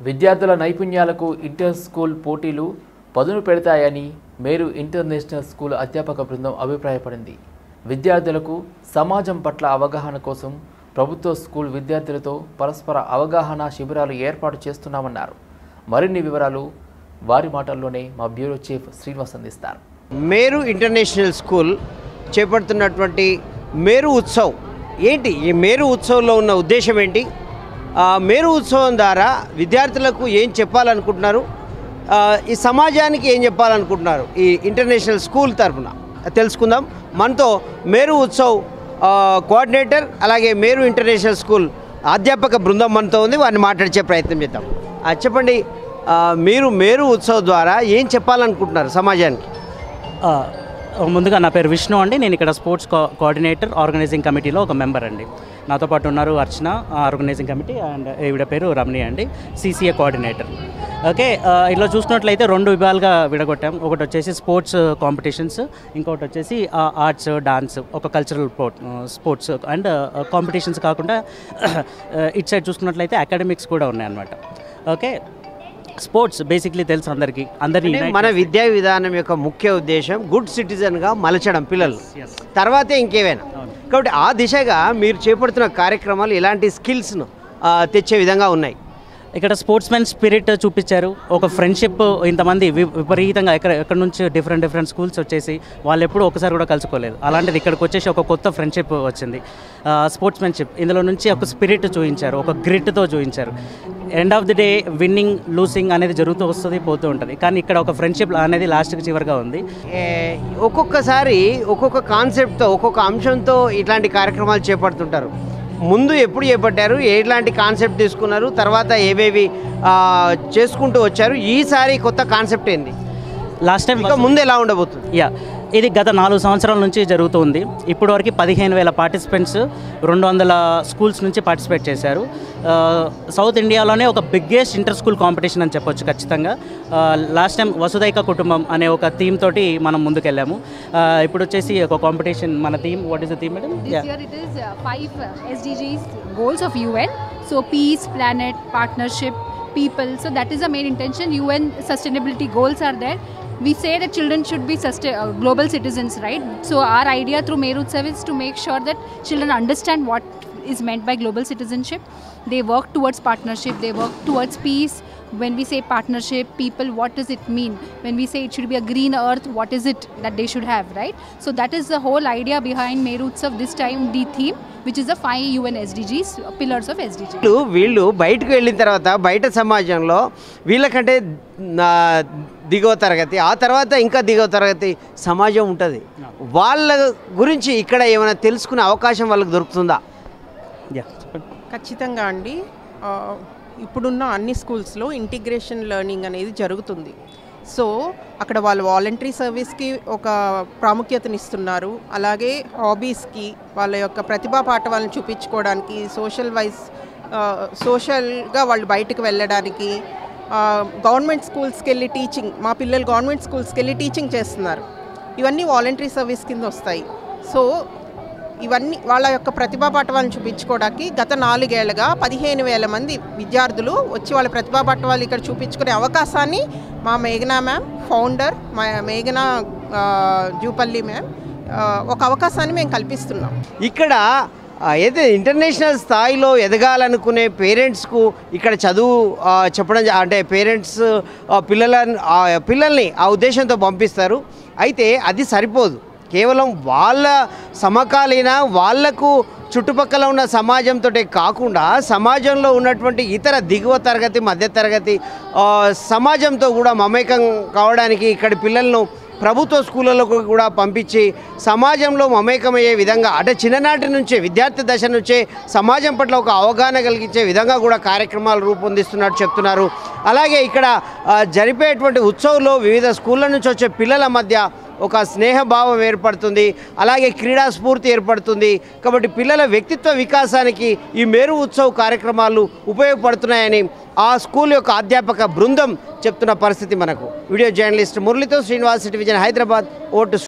విద్యార్థుల నైపుణ్యాలకు inter school పోటీలు పదును పెడతాయని మేరు ఇంటర్నేషనల్ స్కూల్ అధ్యాపక బృందం అభిప్రాయపడింది విద్యార్థులకు సమాజం పట్ల అవగాహన కోసం ప్రభుత్వ స్కూల్ విద్యార్థులతో పరస్పర అవగాహన శిబిరాలు ఏర్పాటు చేస్తున్నామన్నారు మరిన్ని వివరాలు వారి మాటల్లోనే మా బ్యూరో చీఫ్ శ్రీనివాస్ అందిస్తారు మేరు ఇంటర్నేషనల్ స్కూల్ చేపడుతున్నటువంటి మేరు ఉత్సవ్ ఏంటి ఈ మేరు ఉత్సవంలో ఉన్న ఉద్దేశం ఏంటి ఆ మేరు ఉత్సవం ద్వారా విద్యార్థులకు ఏం చెప్పాలనుకుంటున్నారు ఆ, ఈ సమాజానికి ఏం చెప్పాలనుకుంటున్నారు ఈ ఇంటర్నేషనల్ స్కూల్ తరఫున తెలుసుకుందాం మనతో మేరు ఉత్సవ్ ఆ, కోఆర్డినేటర్ అలాగే మేరు ఇంటర్నేషనల్ స్కూల్ అధ్యాపక బృందం మనతో ఉంది వారిని మాట్లాడించే ప్రయత్నం చేద్దాం ఆ, చెప్పండి ఆ, మీరు మేరు ఉత్సవ్ ద్వారా ఏం చెప్పాలనుకుంటున్నారు సమాజానికి ఆ, ముందుగా నా పేరు విష్ణు అండి నేను ఇక్కడ స్పోర్ట్స్ కో కోఆర్డినేటర్ ఆర్గనైజింగ్ కమిటీలో ఒక మెంబర్ అండి నాతో పాటు ఉన్నారు అర్చన ఆర్గనైజింగ్ కమిటీ అండ్ ఈవిడ పేరు రమణి అండి సీసీఏ కోఆర్డినేటర్ ఓకే ఆ, ఇలా చూసినట్లయితే రెండు విభాగాలుగా విడగొట్టాం ఒకటి వచ్చేసి స్పోర్ట్స్ కాంపిటీషన్స్ ఇంకొకటి వచ్చేసి ఆర్ట్స్ డాన్స్ ఒక కల్చరల్ స్పోర్ట్స్ అండ్ కాంపిటీషన్స్ కాకుండా ఇట్ సైడ్ చూసుకున్నట్లయితే అకాడమిక్స్ కూడా ఉన్నాయన్నమాట ఓకే స్పోర్ట్స్ బేసిక్లీ తెలుసు అందరికీ అందరినీ అంటే unite మన చేసి- విద్యా విధానం యొక్క ముఖ్య ఉద్దేశం గుడ్ సిటిజన్గా మలచడం పిల్లలు Yes. తర్వాతే ఇంకేమైనా అవును. కాబట్టి ఆ దిశగా మీరు చేపడుతున్న కార్యక్రమాలు ఇలాంటి స్కిల్స్ను తెచ్చే విధంగా ఉన్నాయి ఇక్కడ స్పోర్ట్స్ మెన్ స్పిరిట్ చూపించారు ఒక ఫ్రెండ్షిప్ ఇంతమంది వి- విపరీతంగా ఎక్కడ ఎక్కడ నుంచి డిఫరెంట్ డిఫరెంట్ స్కూల్స్ వచ్చేసి వాళ్ళు ఎప్పుడు ఒకసారి కూడా కలుసుకోలేదు అలాంటిది ఇక్కడికి వచ్చేసి ఒక కొత్త ఫ్రెండ్షిప్ వచ్చింది స్పోర్ట్స్ మెన్షిప్ ఇందులో నుంచి ఒక స్పిరిట్ చూపించారు ఒక గ్రిట్తో చూపించారు end of the day winning losing అనేది జరుగుతూ వస్తుంది పోతూ ఉంటుంది కానీ ఇక్కడ ఒక ఫ్రెండ్షిప్ అనేది లాస్ట్కి చివరిగా ఉంది ఏ, ఒక్కొక్కసారి ఒక్కొక్క కాన్సెప్ట్తో ఒక్కొక్క అంశంతో ఇట్లాంటి కార్యక్రమాలు చేపడుతుంటారు ముందు ఎప్పుడు చేపట్టారు ఎలాంటి కాన్సెప్ట్ తీసుకున్నారు తర్వాత ఏవేవి ఆ, చేసుకుంటూ వచ్చారు ఈసారి కొత్త కాన్సెప్ట్ ఏంది లాస్ట్ టైం ఇంకా ముందు ఎలా ఉండబోతుంది యా ఇది గత నాలుగు సంవత్సరాల నుంచి జరుగుతుంది ఇప్పటివరకు పదిహేను వేల పార్టిసిపెంట్స్ రెండు వందల స్కూల్స్ నుంచి పార్టిసిపేట్ చేశారు ఆ, సౌత్ ఇండియాలోనే ఒక బిగ్గెస్ట్ ఇంటర్ స్కూల్ కాంపిటీషన్ అని చెప్పొచ్చు ఖచ్చితంగా ఆ, లాస్ట్ టైం వసుదైక కుటుంబం అనే ఒక థీమ్ తోటి మనం ముందుకెళ్ళాము ఆ, ఇప్పుడు వచ్చేసి ఒక కాంపిటీషన్ మన theme what is the theme madam This year it is uh, five uh, SDGs goals of UN. So peace, planet, partnership, people. So that is the main intention. UN sustainability goals are there. We say that children should be sustain, uh, global citizens, right? So our idea through Merutsav is to make sure that children understand what is meant by global citizenship. They work towards partnership. They work towards peace. When we say partnership, people, what does it mean? When we say it should be a green earth, what is it that they should have, right? So that is the whole idea behind Merutsav this time, the theme, which is the five UN SDGs, uh, pillars of SDGs. వీళ్ళు వీళ్ళు బయటకు వెళ్ళిన తర్వాత బయట సమాజంలో వీళ్ళకంటే నా దిగువ తరగతి ఆ తర్వాత ఇంకా దిగువ తరగతి సమాజం ఉంటుంది వాళ్ళ గురించి ఇక్కడ ఏమైనా తెలుసుకునే అవకాశం వాళ్ళకి దొరుకుతుందా యా చెప్పండి ఖచ్చితంగా అండి ఆ, ఇప్పుడున్న అన్ని స్కూల్స్లో ఇంటిగ్రేషన్ లెర్నింగ్ అనేది జరుగుతుంది సో అక్కడ వాళ్ళు వాలంటరీ సర్వీస్కి ఒక ప్రాముఖ్యతనిస్తున్నారు అలాగే హాబీస్కి వాళ్ళ యొక్క ప్రతిభా పాఠవాలను చూపించుకోవడానికి సోషల్ వైజ్ సోషల్గా వాళ్ళు బయటకు వెళ్ళడానికి ఆ, గవర్నమెంట్ స్కూల్స్కి వెళ్ళి టీచింగ్ మా పిల్లలు గవర్నమెంట్ స్కూల్స్కి వెళ్ళి టీచింగ్ చేస్తున్నారు ఇవన్నీ వాలంటరీ సర్వీస్ కింద వస్తాయి సో ఇవన్నీ వాళ్ళ యొక్క ప్రతిభా పటవాలను చూపించుకోవడానికి గత నాలుగేళ్లుగా పదిహేను వేల మంది విద్యార్థులు వచ్చి వాళ్ళ ప్రతిభా పటవాలు ఇక్కడ చూపించుకునే అవకాశాన్ని మా మేఘనా మ్యామ్ ఫౌండర్ మా మేఘనా ఆ, జూపల్లి మ్యామ్ ఆ, ఒక అవకాశాన్ని మేము కల్పిస్తున్నాం ఇక్కడ ఆ, ఏదైతే ఇంటర్నేషనల్ స్థాయిలో ఎదగాలనుకునే పేరెంట్స్కు ఇక్కడ చదువు ఆ, చెప్పడం జ- అంటే పేరెంట్స్ పిల్లల ఆ, పిల్లల్ని ఆ ఉద్దేశంతో పంపిస్తారు అయితే అది సరిపోదు కేవలం వాళ్ళ సమకాలీన వాళ్లకు చుట్టుపక్కల ఉన్న సమాజంతో కాకుండా సమాజంలో ఉన్నటువంటి ఇతర దిగువ తరగతి మధ్య తరగతి ఆ, సమాజంతో కూడా మమేకం కావడానికి ఇక్కడి పిల్లలను ప్రభుత్వ స్కూళ్ళకు కూడా పంపించి సమాజంలో మమేకమయ్యే విధంగా అంటే చిన్ననాటి నుంచే విద్యార్థి దశ నుంచే సమాజం పట్ల ఒక అవగాహన కలిగించే విధంగా కూడా కార్యక్రమాలు రూపొందిస్తున్నట్టు చెప్తున్నారు అలాగే ఇక్కడ ఆ, జరిపేటువంటి ఉత్సవంలో వివిధ స్కూళ్ళ నుంచి వచ్చే పిల్లల మధ్య ఒక స్నేహభావం ఏర్పడుతుంది అలాగే క్రీడా స్ఫూర్తి ఏర్పడుతుంది కాబట్టి పిల్లల వ్యక్తిత్వ వికాసానికి ఈ మేరు ఉత్సవ్ కార్యక్రమాలు ఉపయోగపడుతున్నాయని ఆ స్కూల్ యొక్క అధ్యాపక బృందం చెప్తున్న పరిస్థితి మనకు వీడియో జర్నలిస్ట్ మురళితో శ్రీనివాస్ సిటీ విజయన్ హైదరాబాద్ ఓటు